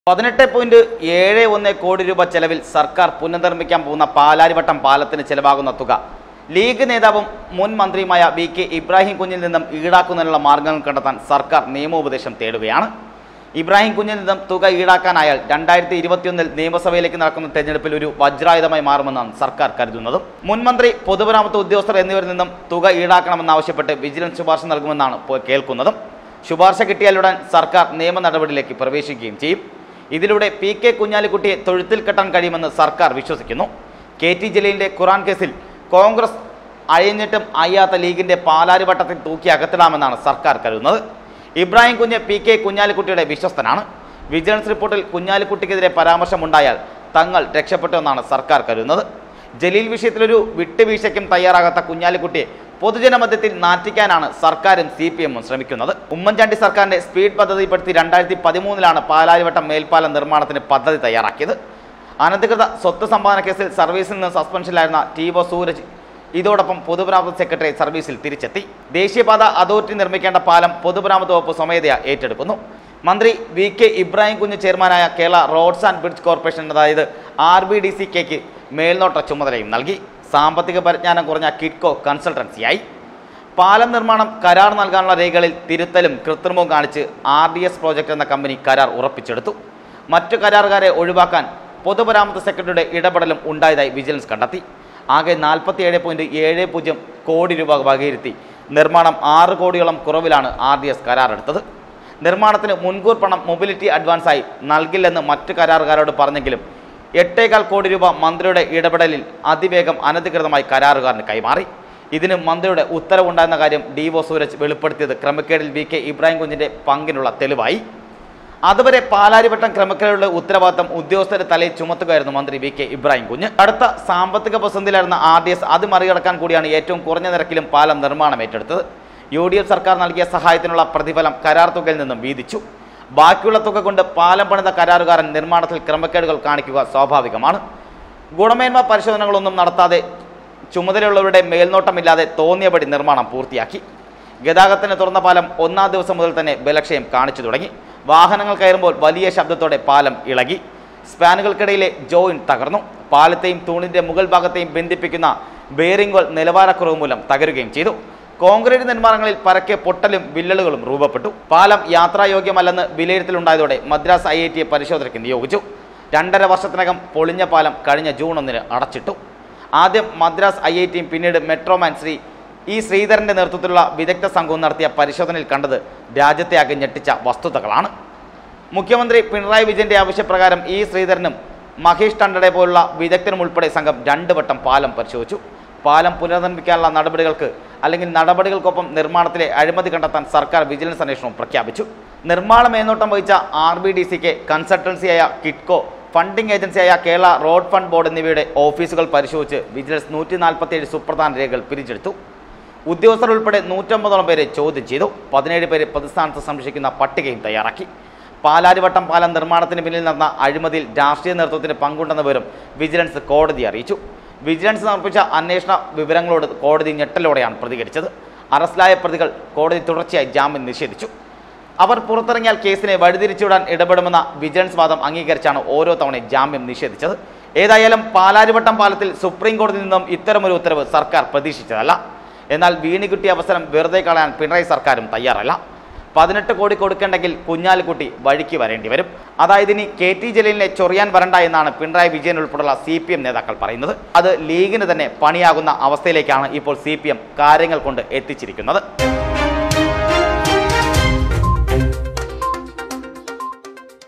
പതിനെട്ട് പോയിന്റ് ഏഴ് ഒന്ന് കോടി രൂപ ചെലവിൽ സർക്കാർ പുനർനിർമ്മിക്കാൻ പോകുന്ന പാലാരിവട്ടം പാലത്തിന് ചെലവാകുന്ന തുക ലീഗ് നേതാവും മുൻ മന്ത്രിയുമായ വി കെ ഇബ്രാഹിം കുഞ്ഞിൽ നിന്നും ഈടാക്കുന്നതിനുള്ള മാർഗങ്ങൾ കണ്ടെത്താൻ സർക്കാർ നിയമോപദേശം തേടുകയാണ് ഇബ്രാഹിം കുഞ്ഞിൽ നിന്നും തുക ഈടാക്കാനായാൽ രണ്ടായിരത്തി ഇരുപത്തിയൊന്നിൽ നിയമസഭയിലേക്ക് നടക്കുന്ന തെരഞ്ഞെടുപ്പിൽ ഒരു വജ്രായുധമായി മാറുമെന്നാണ് സർക്കാർ കരുതുന്നത് മുൻ മന്ത്രി പൊതുമരാമത്ത് ഉദ്യോഗസ്ഥർ എന്നിവരിൽ നിന്നും തുക ഈടാക്കണമെന്നാവശ്യപ്പെട്ട് വിജിലൻസ് ശുപാർശ നൽകുമെന്നാണ് ഇപ്പോൾ കേൾക്കുന്നതും ശുപാർശ കിട്ടിയാലുടൻ സർക്കാർ നിയമ നടപടിയിലേക്ക് പ്രവേശിക്കുകയും ചെയ്യും ഇതിലൂടെ പി കെ കുഞ്ഞാലിക്കുട്ടിയെ തൊഴുത്തിൽ കെട്ടാൻ കഴിയുമെന്ന് സർക്കാർ വിശ്വസിക്കുന്നു കെ ടി ജലീലിന്റെ ഖുറാൻ കേസിൽ കോൺഗ്രസ് അയഞ്ഞിട്ടും അയ്യാത്ത ലീഗിന്റെ പാലാരിവട്ടത്തിൽ തൂക്കി അകത്തിടാമെന്നാണ് സർക്കാർ കരുതുന്നത് ഇബ്രാഹിം കുഞ്ഞ് പി കെ കുഞ്ഞാലിക്കുട്ടിയുടെ വിശ്വസ്തനാണ് വിജിലൻസ് റിപ്പോർട്ടിൽ കുഞ്ഞാലിക്കുട്ടിക്കെതിരെ പരാമർശമുണ്ടായാൽ തങ്ങൾ രക്ഷപ്പെട്ടുവെന്നാണ് സർക്കാർ കരുതുന്നത് ജലീൽ വിഷയത്തിലൊരു വിട്ടുവീഴ്ചയ്ക്കും തയ്യാറാകാത്ത കുഞ്ഞാലിക്കുട്ടിയെ പൊതുജനമധ്യത്തിൽ നാറ്റിക്കാനാണ് സർക്കാരും സി പി എമ്മും ശ്രമിക്കുന്നത് ഉമ്മൻചാണ്ടി സർക്കാരിന്റെ സ്പീഡ് പദ്ധതിപ്പെടുത്തി രണ്ടായിരത്തി പതിമൂന്നിലാണ് പാലാരിവട്ടം മേൽപ്പാലം നിർമ്മാണത്തിന് പദ്ധതി തയ്യാറാക്കിയത് അനധികൃത സ്വത്ത് സമ്പാദന കേസിൽ സർവീസിൽ നിന്ന് സസ്പെൻഷനിലായിരുന്ന ടി ഒ സൂരജ് ഇതോടൊപ്പം പൊതുമരാമത്ത് സെക്രട്ടറി സർവീസിൽ തിരിച്ചെത്തി ദേശീയപാത അതോറിറ്റി നിർമ്മിക്കേണ്ട പാലം പൊതുമരാമത്ത് വകുപ്പ് സ്വമേധയാ ഏറ്റെടുക്കുന്നു മന്ത്രി വി കെ ഇബ്രാഹിം കുഞ്ഞ് ചെയർമാനായ Kerala roads and bridge corporation അതായത് ആർ ബി ഡി സി കെക്ക് മേൽനോട്ട ചുമതലയും നൽകി സാമ്പത്തിക പരിജ്ഞാനം കുറഞ്ഞ കിഡ്കോ കൺസൾട്ടൻസിയായി പാലം നിർമ്മാണം കരാർ നൽകാനുള്ള രേഖകളിൽ തിരുത്തലും കൃത്രിമവും കാണിച്ച് ആർ ഡി എസ് പ്രോജക്റ്റ് എന്ന കമ്പനി കരാർ ഉറപ്പിച്ചെടുത്തു മറ്റു കരാറുകാരെ ഒഴിവാക്കാൻ പൊതുമരാമത്ത് സെക്രട്ടറിയുടെ ഇടപെടലും ഉണ്ടായതായി വിജിലൻസ് കണ്ടെത്തി ആകെ നാൽപ്പത്തിയേഴ് പോയിന്റ് ഏഴ് പൂജ്യം കോടി രൂപ വകയിരുത്തി നിർമ്മാണം ആറ് കോടിയോളം കുറവിലാണ് ആർ ഡി എസ് കരാറെടുത്തത് നിർമ്മാണത്തിന് മുൻകൂർ പണം മൊബിലിറ്റി അഡ്വാൻസായി നൽകില്ലെന്ന് മറ്റു കരാറുകാരോട് പറഞ്ഞെങ്കിലും എട്ടേകാൽ കോടി രൂപ മന്ത്രിയുടെ ഇടപെടലിൽ അതിവേഗം അനധികൃതമായി കരാറുകാരന് കൈമാറി ഇതിന് മന്ത്രിയുടെ ഉത്തരവുണ്ടായിരുന്ന കാര്യം ഡി ഒ സൂരജ് വെളിപ്പെടുത്തിയത് ക്രമക്കേടിൽ വി കെ ഇബ്രാഹിം കുഞ്ഞിന്റെ പങ്കിനുള്ള തെളിവായി അതുവരെ പാലാരിവട്ടം ക്രമക്കേടുള്ള ഉത്തരവാദിത്തം ഉദ്യോഗസ്ഥരുടെ തലയിൽ ചുമത്തുകയായിരുന്നു മന്ത്രി വി കെ ഇബ്രാഹിം കുഞ്ഞ് അടുത്ത സാമ്പത്തിക പ്രതിസന്ധിയിലായിരുന്ന ആർ ഡി എസ് അത് മറികടക്കാൻ കൂടിയാണ് ഏറ്റവും കുറഞ്ഞ നിരക്കിലും പാലം നിർമ്മാണം ഏറ്റെടുത്തത് യു ഡി എഫ് സർക്കാർ നൽകിയ സഹായത്തിനുള്ള പ്രതിഫലം കരാർ തുകയിൽ നിന്നും വീതിച്ചു ബാക്കിയുള്ള തുക കൊണ്ട് പാലം പണിത കരാറുകാരൻ നിർമ്മാണത്തിൽ ക്രമക്കേടുകൾ കാണിക്കുക സ്വാഭാവികമാണ് ഗുണമേന്മ പരിശോധനകളൊന്നും നടത്താതെ ചുമതലയുള്ളവരുടെ മേൽനോട്ടമില്ലാതെ തോന്നിയപടി നിർമ്മാണം പൂർത്തിയാക്കി ഗതാഗതത്തിന് തുറന്ന പാലം ഒന്നാം ദിവസം മുതൽ തന്നെ ബലക്ഷയം കാണിച്ചു തുടങ്ങി വാഹനങ്ങൾ കയറുമ്പോൾ വലിയ ശബ്ദത്തോടെ പാലം ഇളകി സ്പാനുകൾക്കിടയിലെ ജോയിൻ തകർന്നു പാലത്തെയും തൂണിന്റെ മുകൾ ഭാഗത്തെയും ബന്ധിപ്പിക്കുന്ന ബെയറിംഗുകൾ നിലവാരക്കുറവ് മൂലം തകരുകയും ചെയ്തു കോൺക്രീറ്റ് നിർമ്മാണങ്ങളിൽ പരക്കെ പൊട്ടലും വിള്ളലുകളും രൂപപ്പെട്ടു പാലം യാത്രായോഗ്യമല്ലെന്ന് വിലയിരുത്തലുണ്ടായതോടെ മദ്രാസ് ഐ ഐ ടിയെ പരിശോധനയ്ക്ക് നിയോഗിച്ചു രണ്ടര വർഷത്തിനകം പൊളിഞ്ഞ പാലം കഴിഞ്ഞ ജൂൺ ഒന്നിന് അടച്ചിട്ടു ആദ്യം മദ്രാസ് ഐ ഐ ടിയും പിന്നീട് മെട്രോമാൻ ശ്രീ ഇ ശ്രീധരന്റെ നേതൃത്വത്തിലുള്ള വിദഗ്ധ സംഘവും നടത്തിയ പരിശോധനയിൽ കണ്ടത് രാജ്യത്തെ ആകെ ഞെട്ടിച്ച വസ്തുതകളാണ് മുഖ്യമന്ത്രി പിണറായി വിജയന്റെ ആവശ്യപ്രകാരം ഇ ശ്രീധരനും മഹേഷ് ടണ്ടടെ പോലുള്ള വിദഗ്ധരും ഉൾപ്പെടെ സംഘം രണ്ട് വട്ടം പാലം പരിശോധിച്ചു പാലം പുനർനിർമ്മിക്കാനുള്ള നടപടികൾക്ക് അല്ലെങ്കിൽ നടപടികൾക്കൊപ്പം നിർമ്മാണത്തിലെ അഴിമതി കണ്ടെത്താൻ സർക്കാർ വിജിലൻസ് അന്വേഷണവും പ്രഖ്യാപിച്ചു നിർമ്മാണ മേൽനോട്ടം വഹിച്ച ആർ ബി ഡി സിക്ക് കൺസൾട്ടൻസിയായ കിറ്റ്കോ ഫണ്ടിംഗ് ഏജൻസിയായ കേരള റോഡ് ഫണ്ട് ബോർഡ് എന്നിവയുടെ ഓഫീസുകൾ പരിശോധിച്ച് വിജിലൻസ് നൂറ്റി നാൽപ്പത്തിയേഴ് സുപ്രധാന രേഖകൾ പിരിച്ചെടുത്തു ഉദ്യോഗസ്ഥർ ഉൾപ്പെടെ നൂറ്റമ്പതോളം പേരെ ചോദ്യം ചെയ്തു പതിനേഴ് പേരെ പ്രതിസ്ഥാനത്ത് സംരക്ഷിക്കുന്ന പട്ടികയും തയ്യാറാക്കി പാലാരിവട്ടം പാലം നിർമ്മാണത്തിന് പിന്നിൽ നടന്ന അഴിമതിയിൽ രാഷ്ട്രീയ നേതൃത്വത്തിന് പങ്കുണ്ടെന്ന വിവരം വിജിലൻസ് കോടതിയെ അറിയിച്ചു വിജിലൻസ് സമർപ്പിച്ച അന്വേഷണ വിവരങ്ങളോട് കോടതി ഞെട്ടലോടെയാണ് പ്രതികരിച്ചത് അറസ്റ്റിലായ പ്രതികൾ കോടതി തുടർച്ചയായി ജാമ്യം നിഷേധിച്ചു അവർ പുറത്തിറങ്ങിയാൽ കേസിനെ വഴിതിരിച്ചുവിടാൻ ഇടപെടുമെന്ന വിജിലൻസ് വാദം അംഗീകരിച്ചാണ് ഓരോ തവണയും ജാമ്യം നിഷേധിച്ചത് ഏതായാലും പാലാരിവട്ടം പാലത്തിൽ സുപ്രീം കോടതിയിൽ നിന്നും ഇത്തരമൊരു ഉത്തരവ് സർക്കാർ പ്രതീക്ഷിച്ചതല്ല എന്നാൽ വീണി കിട്ടിയ അവസരം വെറുതെ കളയാൻ പിണറായി സർക്കാരും തയ്യാറല്ല പതിനെട്ട് കോടി കൊടുക്കേണ്ടെങ്കിൽ കുഞ്ഞാലിക്കുട്ടി വഴിക്ക് വരേണ്ടി വരും അതായത് ഇനി കെ ടി ജലീലിനെ ചൊറിയാൻ വരണ്ട എന്നാണ് പിണറായി വിജയൻ ഉൾപ്പെടെയുള്ള സി പി എം നേതാക്കൾ പറയുന്നത് അത് ലീഗിന് തന്നെ പണിയാകുന്ന അവസ്ഥയിലേക്കാണ് ഇപ്പോൾ സി പി എം കാര്യങ്ങൾ കൊണ്ട് എത്തിച്ചിരിക്കുന്നത്